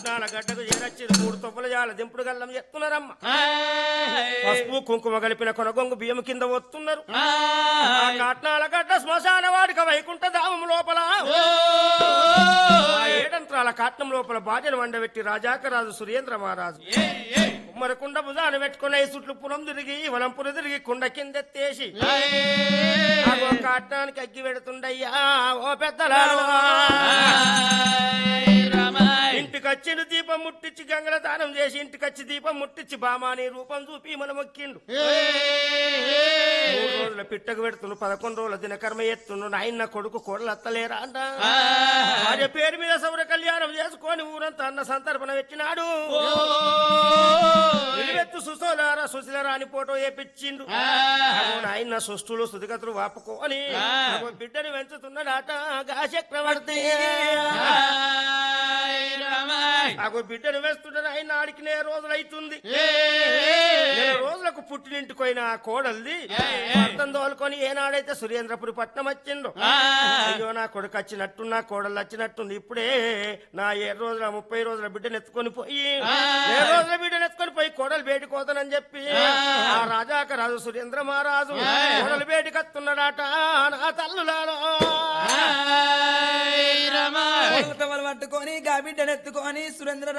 కాట్నాల గడ్డకు చేరచ్చి మూడు తొవ్వల జాల దింపుడు గల్లం ఎత్తున్నారమ్మ పసుపు కుంకుమ కలిపిన కొనగొంగు బియ్యం కింద వస్తున్నారు ఆ కాట్నాల గడ్డ శ్మశాన వాడిక వైకుంఠ ధామం లోపల ఆ ఏడంత్రాల కాట్నం లోపల బాధ్యను వండబెట్టి రాజాకరాజు సురేంద్ర మహారాజు ఉమ్మడి కుండ భుజాన్ని పెట్టుకుని చుట్లు పురం తిరిగి వలంపురు తిరిగి కుండ కిందెత్తేసి అగో కాట్నానికి అగ్గి పెడుతుండయ్యా ఓ పెద్దలాలు ఇంటికొచ్చిండు దీపం ముట్టించి గంగల దానం చేసి ఇంటికొచ్చి దీపం ముట్టించి బామాని రూపం చూపి మన మొక్కిండు మూడు రోజుల పిట్టకు పెడుతుండు పదకొండు రోజుల దినకర్మ ఎత్తుండు నాయన కొడుకు కోడలు అత్తలేరా అంట భార్య పేరు మీద సౌర కళ్యాణం చేసుకొని ఊరంతా అన్న సంతర్పణ పెట్టినాడు నిలువెత్తు సుశోలారా సుశీలరా అని ఫోటో వేపించిండు ఆయన సుష్టులు స్థుతిగతులు వాపుకోని అగో బిడ్డని పెంచుతున్నాడట గా చక్రవర్తి అగో బిడ్డను వేస్తున్నాడు ఆయన ఆడికి నే రోజులైతుంది నెల రోజులకు పుట్టినింటికి పోయిన ఆ కోడల్ది భర్తను తోలుకొని ఏనాడైతే సురేంద్రపురి పట్నం వచ్చిండు అయ్యో నా కొడుకు వచ్చినట్టు నా కోడలు వచ్చినట్టుంది ఇప్పుడే నా ఏడు రోజుల ముప్పై రోజుల బిడ్డను ఎత్తుకొని పోయి ఏడు రోజుల బిడ్డను ఎత్తుకొని పోయి కోడలు బయటికి పోతానని చెప్పి ఆ రాజాక రాజు సురేంద్ర మహారాజు కోడలు బయటికి వస్తున్నాడట నా తల్లులాలో పట్టుకొని గా బిడ్డనెత్తుకొని సురేంద్ర